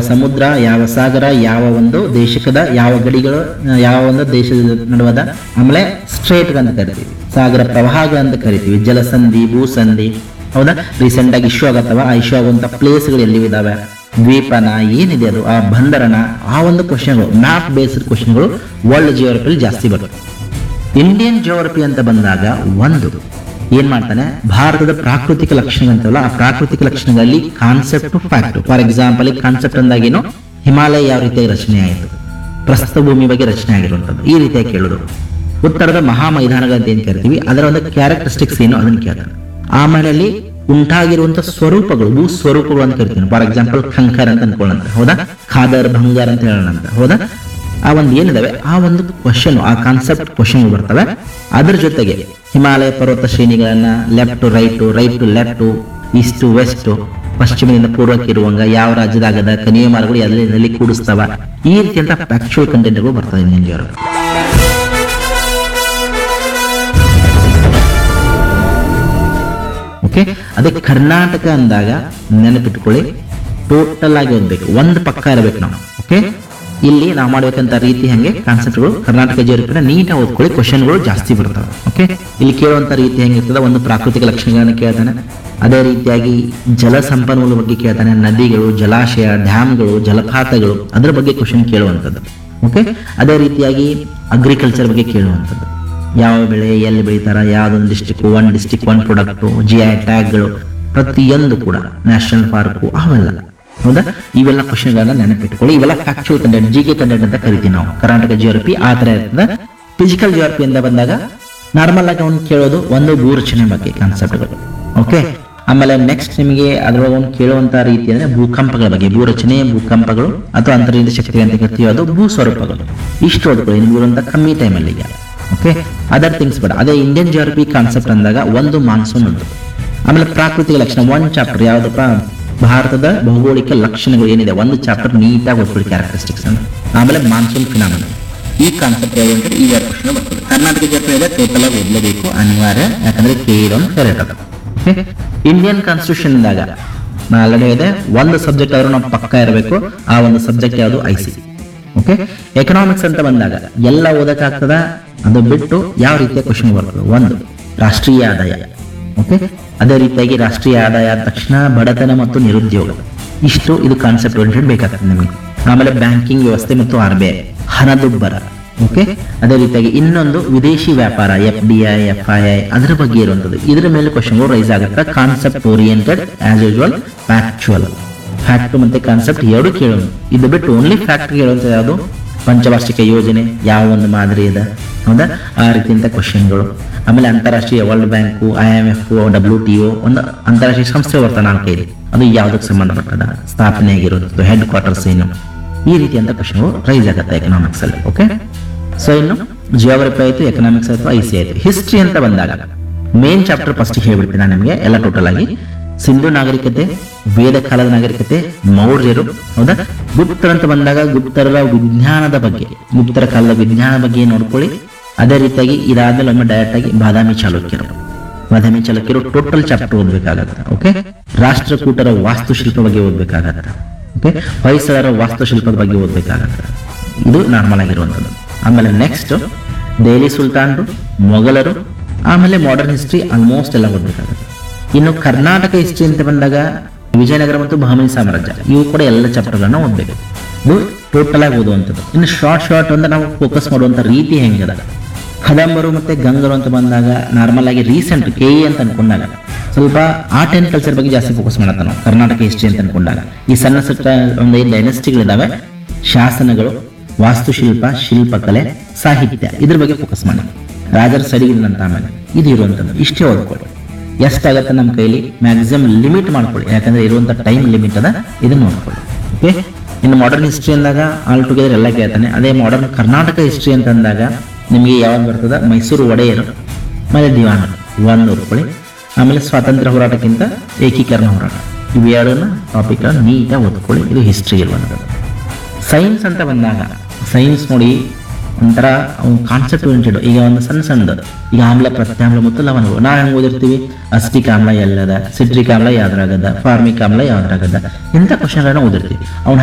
ಸಮುದ್ರ ಯಾವ ಸಾಗರ ಯಾವ ಒಂದು ದೇಶಕದ ಯಾವ ಗಡಿಗಳು ಆ, ಯಾವ ಒಂದು ದೇಶದ ನಡುವದ ಆಮೇಲೆ ಸ್ಟ್ರೇಟ್ ಅಂತ ಕರಿತೀವಿ ಸಾಗರ ಪ್ರವಾಹಗಳು ಅಂತ ಕರಿತೀವಿ ಜಲಸಂಧಿ ಭೂಸಂಧಿ ಹೌದಾ ರೀಸೆಂಟ್ ಆಗಿ ಇಶ್ಯೂ ಆಗತ್ತವ ಆ ಇಶ್ಯೂ ಆಗುವಂತ ಪ್ಲೇಸ್ಗಳು ಎಲ್ಲಿ ಇದಾವೆ ದ್ವೀಪನ ಏನಿದೆ ಅದು ಆ ಬಂದರನ ಆ ಒಂದು ಕ್ವಶನ್ಗಳು ಮ್ಯಾಪ್ ಬೇಸ್ಡ್ ಕ್ವಶನ್ಗಳು ವರ್ಲ್ಡ್ ಜಿಯೋಗ್ರಫಿಲಿ ಜಾಸ್ತಿ ಬರುತ್ತೆ ಇಂಡಿಯನ್ ಜಿಯೋಗ್ರಫಿ ಅಂತ ಬಂದಾಗ ಒಂದು ಏನ್ ಮಾಡ್ತಾನೆ ಭಾರತದ ಪ್ರಾಕೃತಿಕ ಲಕ್ಷಣ ಅಂತವಲ್ಲ ಆ ಪ್ರಾಕೃತಿಕ ಲಕ್ಷಣಗಳಲ್ಲಿ concept fact for example concept ಅಂದಾಗೇನು ಹಿಮಾಲಯ ಯಾವ ರೀತಿಯಾಗಿ ರಚನೆ ಆಯಿತು ಪ್ರಸ್ಥ ಭೂಮಿ ಬಗ್ಗೆ ರಚನೆ ಆಗಿರುವಂಥದ್ದು ಈ ರೀತಿಯಾಗಿ ಕೇಳೋದು ಉತ್ತರದ ಮಹಾ ಮೈದಾನಗಳು ಅಂತ ಏನ್ ಕರಿತೀವಿ ಅದರ ಒಂದು ಕ್ಯಾರೆಕ್ಟರಿಸ್ಟಿಕ್ಸ್ ಏನು ಅದನ್ನ ಕೇಳ್ತಾನೆ ಆಮೇಲೆ ಅಲ್ಲಿ ಉಂಟಾಗಿರುವಂತ ಸ್ವರೂಪಗಳು ಭೂ ಸ್ವರೂಪಗಳು ಅಂತ ಕರಿತೀವಿ ಫಾರ್ ಎಕ್ಸಾಂಪಲ್ ಖಂಕರ್ ಅಂತ ಅನ್ಕೊಳ್ಳೋಣ ಹೌದಾ ಖಾದರ್ ಭಂಗಾರ್ ಅಂತ ಹೇಳೋಣ ಅಂತ ಹೌದಾ ಆ ಒಂದು ಏನಿದಾವೆ ಆ ಒಂದು ಕ್ವಶನ್ ಆ ಕಾನ್ಸೆಪ್ಟ್ ಕ್ವಶನ್ ಬರ್ತವೆ ಅದ್ರ ಜೊತೆಗೆ ಹಿಮಾಲಯ ಪರ್ವತ ಶ್ರೇಣಿಗಳನ್ನ left to right right to left east to west ಪಶ್ಚಿಮದಿಂದ ಪೂರ್ವಕ್ಕೆ ಇರುವಂಗ ಯಾವ ರಾಜ್ಯದಾಗದ ಕನಿಯ ಮರಗಳು ಎಲ್ಲಿ ಎಲ್ಲಿ ಕೂಡಿಸ್ತಾವ ಈ ರೀತಿಯಂತ ಫ್ಯಾಕ್ಚುಯಲ್ ಕಂಟೆಂಟ್ಗಳು ಬರ್ತವೆ ಇಂಜಿನಿಯರ್ ಓಕೆ ಅದೇ ಕರ್ನಾಟಕ ಅಂದಾಗ ನೆನಪಿಟ್ಕೊಳ್ಳಿ ಟೋಟಲ್ ಆಗಿ ಓದ್ಬೇಕು ಒಂದು ಪಕ್ಕ ಇರಬೇಕು ನಾವು ಓಕೆ ಇಲ್ಲಿ ನಾವು ಮಾಡ್ಬೇಕಂತ ರೀತಿ ಹಂಗೆ ಕಾನ್ಸೆಪ್ಟ್ಗಳು ಕರ್ನಾಟಕ ಜಿಯೋಗ್ರಫಿನ ನೀಟಾಗಿ ಓದ್ಕೊಳ್ಳಿ ಕ್ವಶನ್ಗಳು ಜಾಸ್ತಿ ಬರ್ತವೆ ಓಕೆ ಇಲ್ಲಿ ಕೇಳುವಂತ ರೀತಿ ಹೆಂಗಿರ್ತದೆ ಒಂದು ಪ್ರಾಕೃತಿಕ ಲಕ್ಷಣಗಳನ್ನ ಕೇಳ್ತಾನೆ ಅದೇ ರೀತಿಯಾಗಿ ಜಲ ಸಂಪನ್ಮೂಲ ಬಗ್ಗೆ ಕೇಳ್ತಾನೆ ನದಿಗಳು ಜಲಾಶಯ ಡ್ಯಾಮ್ಗಳು ಜಲಪಾತಗಳು ಅದರ ಬಗ್ಗೆ ಕ್ವಶನ್ ಕೇಳುವಂಥದ್ದು ಓಕೆ ಅದೇ ರೀತಿಯಾಗಿ ಅಗ್ರಿಕಲ್ಚರ್ ಬಗ್ಗೆ ಕೇಳುವಂಥದ್ದು ಯಾವ ಬೆಳೆ ಎಲ್ಲಿ ಬೆಳೀತಾರ ಯಾವ್ದೊಂದು district one district one product G I ಟ್ಯಾಗ್ಗಳು ಪ್ರತಿಯೊಂದು ಕೂಡ ನ್ಯಾಷನಲ್ ಪಾರ್ಕು ಅವೆಲ್ಲ ಹೌದಾ ಇವೆಲ್ಲ ಕ್ವಶನ್ಗಳನ್ನ ನೆನಪಿಟ್ಕೊಳ್ಳಿ ಇವೆಲ್ಲ factual content G K content ಅಂತ ಕರಿತೀವಿ ನಾವು ಕರ್ನಾಟಕ ಜಿಯೋಗ್ರಫಿ ಆ ತರ ಇರ್ತದೆ ಫಿಸಿಕಲ್ ಜಿಯೋಗ್ರಫಿ ಅಂತ ಬಂದಾಗ ನಾರ್ಮಲ್ ಆಗಿ ಅವ್ನು ಕೇಳೋದು ಒಂದು ಭೂ ರಚನೆ ಬಗ್ಗೆ ಕಾನ್ಸೆಪ್ಟ್ಗಳು ಓಕೆ ಆಮೇಲೆ ನೆಕ್ಸ್ಟ್ ನಿಮಗೆ ಅದರೊಳಗೆ ಒಂದು ಕೇಳುವಂತ ರೀತಿ ಅಂದ್ರೆ ಭೂಕಂಪಗಳ ಬಗ್ಗೆ ಭೂ ರಚನೆ ಭೂಕಂಪಗಳು ಅಥವಾ ಅಂತರ್ಜಾಲ ಶಕ್ತಿ ಅಂತ ಕರಿತೀವಿ ಅದು ಭೂ ಸ್ವರೂಪಗಳು ಇಷ್ಟು ಓದ್ಕೊಳ್ಳಿ ನಿಮ್ಗೆ ಇರುವಂತ ಕಮ್ಮಿ ಟೈಮಲ್ಲಿ ಈಗ ಓಕೆ ಅದರ್ ಥಿಂಗ್ಸ್ ಬೇಡ ಅದೇ ಇಂಡಿಯನ್ ಜಿಯೋಗ್ರಫಿ ಕಾನ್ಸೆಪ್ಟ್ ಅಂದಾಗ ಒಂದು ಮಾನ್ಸೂನ್ ಒಂದು ಆಮೇಲೆ ಪ್ರಾಕೃತಿಕ ಲಕ್ಷಣ ಒಂದು ಚಾಪ್ಟರ್ ಯಾವ್ದಪ್ಪ ಭಾರತದ ಭೌಗೋಳಿಕ ಲಕ್ಷಣಗಳು ಏನಿದೆ ಒಂದು ಚಾಪ್ಟರ್ ನೀಟಾಗಿ ಓದ್ಕೊಳ್ಳಿ ಕ್ಯಾರೆಕ್ಟರಿಸ್ಟಿಕ್ಸ್ ಅಂತ ಆಮೇಲೆ ಮಾನ್ಸೂನ್ ಫಿನಾಮಿನ ಈ ಕಾನ್ಸೆಪ್ಟ್ ಯಾವುದು ಅಂತ ಈ ಎರಡು ಪ್ರಶ್ನೆ ಬರ್ತದೆ ಕರ್ನಾಟಕ ಜಿಯೋಗ್ರಫಿ ಇದೆ ಟೋಟಲ್ ಆಗಿ ಓದಲೇಬೇಕು ಅನಿವಾರ್ಯ ಯಾಕಂದ್ರೆ ಕೆ ಒಂದು ಫೇವರೇಟ್ ಅದು ಓಕೆ ಇಂಡಿಯನ್ ಕಾನ್ಸ್ಟಿಟ್ಯೂಷನ್ ಇದ್ದಾಗ ನಾ ಆಲ್ರೆಡಿ ಇದೆ ಒಂದು ಸಬ್ಜೆಕ್ಟ್ ಆದ್ರೂ ನಾವು ಪಕ್ಕ ಇರಬೇಕು ಆ ಒಂದು ಸಬ್ಜೆಕ್ಟ್ ಯಾವುದು ಐ ಸಿ ಓಕೆ ಎಕನಾಮಿಕ್ಸ್ ಅಂತ ಬಂದಾಗ ಎಲ್ಲ ಓದಕ್ಕಾಗ್ತದ ಅದು ಬಿಟ್ಟು ಯಾವ ರೀತಿಯ ಕ್ವಶನ್ ಬರ್ತದೆ ಒಂದು ರಾಷ್ಟ್ರೀಯ ಆದಾಯ ಓಕೆ ಅದೇ ರೀತಿಯಾಗಿ ರಾಷ್ಟ್ರೀಯ ಆದಾಯ ಆದ ತಕ್ಷಣ ಬಡತನ ಮತ್ತು ನಿರುದ್ಯೋಗ ಇಷ್ಟು ಇದು ಕಾನ್ಸೆಪ್ಟ್ ಓರಿಯೆಂಟೆಡ್ ಬೇಕಾಗ್ತದೆ ನಿಮಗೆ ಆಮೇಲೆ ಬ್ಯಾಂಕಿಂಗ್ ವ್ಯವಸ್ಥೆ ಮತ್ತು ಆರ್ ಬಿ ಐ ಹಣದುಬ್ಬರ ಓಕೆ ಅದೇ ರೀತಿಯಾಗಿ ಇನ್ನೊಂದು ವಿದೇಶಿ ವ್ಯಾಪಾರ F D I F I I ಅದರ ಬಗ್ಗೆ ಇರುವಂಥದ್ದು ಇದರ ಮೇಲೆ ಕ್ವಶನ್ಗಳು ರೈಸ್ ಆಗುತ್ತೆ concept oriented as usual factual fact ಮತ್ತೆ ಕಾನ್ಸೆಪ್ಟ್ ಎರಡು ಕೇಳೋಣ ಇದು ಬಿಟ್ಟು ಓನ್ಲಿ ಫ್ಯಾಕ್ಟ್ ಕೇಳುವಂತ ಯಾವುದು ಪಂಚವಾರ್ಷಿಕ ಯೋಜನೆ ಯಾವ ಒಂದು ಮಾದರಿ ಇದೆ ಹೌದಾ ಆ ರೀತಿಯಂತ ಕ್ವಶನ್ಗಳು ಆಮೇಲೆ ಅಂತಾರಾಷ್ಟ್ರೀಯ world bank I M F W T O ಒಂದು ಅಂತಾರಾಷ್ಟ್ರೀಯ ಸಂಸ್ಥೆ ಬರ್ತಾನೆ ನಾಲ್ಕೈದು ಅದು ಯಾವುದಕ್ಕೆ ಸಂಬಂಧಪಟ್ಟದ ಸ್ಥಾಪನೆ ಆಗಿರೋದು ಹೆಡ್ ಕ್ವಾರ್ಟರ್ಸ್ ಏನು ಈ ರೀತಿಯಂತ ಕ್ವಶನ್ಗಳು ರೈಸ್ ಆಗುತ್ತೆ ಎಕನಾಮಿಕ್ಸ್ ಅಲ್ಲಿ ಓಕೆ ಸೊ ಇನ್ನು ಜಿಯೋಗ್ರಫಿ ಆಯ್ತು ಎಕನಾಮಿಕ್ಸ್ ಆಯ್ತು ಐ ಸಿ ಆಯ್ತು ಹಿಸ್ಟ್ರಿ ಅಂತ ಬಂದಾಗ ಮೇನ್ ಚಾಪ್ಟರ್ ಫಸ್ಟ್ ಹೇಳ್ಬಿಡ್ತೀನಿ ನಾನು ನಿಮಗೆ ಎಲ್ಲ ಟೋಟಲ್ ಆಗಿ ಸಿಂಧು ನಾಗರಿಕತೆ ವೇದ ಕಾಲದ ನಾಗರಿಕತೆ ಮೌರ್ಯರು ಹೌದಾ ಗುಪ್ತರ ಅಂತ ಬಂದಾಗ ಗುಪ್ತರರ ವಿಜ್ಞಾನದ ಬಗ್ಗೆ ಗುಪ್ತರ ಕಾಲದ ವಿಜ್ಞಾನ ಬಗ್ಗೆ ನೋಡ್ಕೊಳ್ಳಿ ಅದೇ ರೀತಿಯಾಗಿ ಇದಾದ್ಮೇಲೆ ಒಮ್ಮೆ ಡೈರೆಕ್ಟ್ ಆಗಿ ಬಾದಾಮಿ ಚಾಲುಕ್ಯರು ಬಾದಾಮಿ ಚಾಲುಕ್ಯರು ಟೋಟಲ್ ಚಾಪ್ಟರ್ ಓದ್ಬೇಕಾಗತ್ತೆ ಓಕೆ ರಾಷ್ಟ್ರಕೂಟರ ವಾಸ್ತುಶಿಲ್ಪ ಬಗ್ಗೆ ಓದ್ಬೇಕಾಗತ್ತೆ ಓಕೆ ಹೊಯ್ಸಳರ ವಾಸ್ತುಶಿಲ್ಪದ ಬಗ್ಗೆ ಓದ್ಬೇಕಾಗತ್ತೆ ಇದು ನಾರ್ಮಲ್ ಆಗಿರುವಂಥದ್ದು ಆಮೇಲೆ ನೆಕ್ಸ್ಟ್ ದೆಹಲಿ ಸುಲ್ತಾನರು ಮೊಘಲರು ಆಮೇಲೆ ಮಾಡರ್ನ್ ಹಿಸ್ಟ್ರಿ ಆಲ್ಮೋಸ್ಟ್ ಎಲ್ಲ ಓದ್ಬೇಕಾಗತ್ತೆ ಇನ್ನು ಕರ್ನಾಟಕ ಹಿಸ್ಟ್ರಿ ಅಂತ ಬಂದಾಗ ವಿಜಯನಗರ ಮತ್ತು ಬಹಮನಿ ಸಾಮ್ರಾಜ್ಯ ಇವು ಕೂಡ ಎಲ್ಲ ಚಾಪ್ಟರ್ಗಳನ್ನ ಓದಬೇಕು ಇದು ಟೋಟಲ್ ಆಗಿ ಓದುವಂಥದ್ದು ಇನ್ನು ಶಾರ್ಟ್ ಶಾರ್ಟ್ ಅಂತ ನಾವು ಫೋಕಸ್ ಮಾಡುವಂಥ ರೀತಿ ಹೆಂಗದ ಕದಂಬರು ಮತ್ತೆ ಗಂಗರು ಅಂತ ಬಂದಾಗ ನಾರ್ಮಲ್ ಆಗಿ ರೀಸೆಂಟ್ ಕೆ ಇ ಅಂತ ಅನ್ಕೊಂಡಾಗ ಸ್ವಲ್ಪ ಆರ್ಟ್ ಆ್ಯಂಡ್ ಕಲ್ಚರ್ ಬಗ್ಗೆ ಜಾಸ್ತಿ ಫೋಕಸ್ ಮಾಡತ್ತ ನಾವು ಕರ್ನಾಟಕ ಹಿಸ್ಟ್ರಿ ಅಂತ ಅನ್ಕೊಂಡಾಗ ಈ ಸಣ್ಣ ಸಣ್ಣ ಒಂದು ಏನು ಡೈನೆಸ್ಟಿಗಳಿದಾವೆ ಶಾಸನಗಳು ವಾಸ್ತುಶಿಲ್ಪ ಶಿಲ್ಪಕಲೆ ಸಾಹಿತ್ಯ ಇದ್ರ ಬಗ್ಗೆ ಫೋಕಸ್ ಮಾಡಿ ರಾಜರ ಸಡಿಗಿದಂತ ಆಮೇಲೆ ಇದು ಇರುವಂಥದ್ದು ಇಷ್ಟೇ ಓದ್ಕೊಳ್ಳಿ ಎಷ್ಟಾಗತ್ತೆ ನಮ್ಮ ಕೈಲಿ ಮ್ಯಾಕ್ಸಿಮಮ್ ಲಿಮಿಟ್ ಮಾಡ್ಕೊಳ್ಳಿ ಯಾಕಂದ್ರೆ ಇರುವಂಥ ಟೈಮ್ ಲಿಮಿಟ್ ಅದ ಇದನ್ನ ನೋಡ್ಕೊಳ್ಳಿ ಓಕೆ ಇನ್ನು ಮಾಡರ್ನ್ ಹಿಸ್ಟ್ರಿ ಅಂದಾಗ ಆಲ್ ಟುಗೆದರ್ ಎಲ್ಲ ಕೇಳ್ತಾನೆ ಅದೇ ಮಾಡರ್ನ್ ಕರ್ನಾಟಕ ಹಿಸ್ಟ್ರಿ ಅಂತ ಅಂದಾಗ ನಿಮಗೆ ಯಾವಾಗ ಬರ್ತದ ಮೈಸೂರು ಒಡೆಯರು ಆಮೇಲೆ ದಿವಾನರು ಒಂದು ಓದ್ಕೊಳ್ಳಿ ಆಮೇಲೆ ಸ್ವಾತಂತ್ರ್ಯ ಹೋರಾಟಕ್ಕಿಂತ ಏಕೀಕರಣ ಹೋರಾಟ ಇವು ಎರಡನ್ನ ಟಾಪಿಕ್ ನೀಟಾಗಿ ಓದ್ಕೊಳ್ಳಿ ಇದು ಹಿಸ್ಟ್ರಿ ಇರುವಂಥದ್ದು ಸೈನ್ಸ್ ಅಂತ ಬಂದಾಗ ಸೈನ್ಸ್ ನೋಡಿ ಒಂಥರ ಕಾನ್ಸೆಪ್ಟ್ ಓರಿಯೆಂಟೆಡ್ ಈಗ ಒಂದು ಸಣ್ಣ ಸಣ್ಣದು ಈಗ ಆಮ್ಲ ಪ್ರತ್ಯಾಮ್ಲ ಮತ್ತು ಲವಣಗಳು ನಾವು ಹೆಂಗೆ ಓದಿರ್ತೀವಿ ಅಸ್ಟಿಕ್ ಆಮ್ಲ ಎಲ್ಲದ ಸಿಟ್ರಿಕ್ ಆಮ್ಲ ಯಾವ್ದ್ರಾಗದ ಫಾರ್ಮಿಕ್ ಆಮ್ಲ ಯಾವ್ದ್ರಾಗದ ಇಂಥ ಕ್ವಶನ್ಗಳನ್ನ ಓದಿರ್ತೀವಿ ಅವ್ನು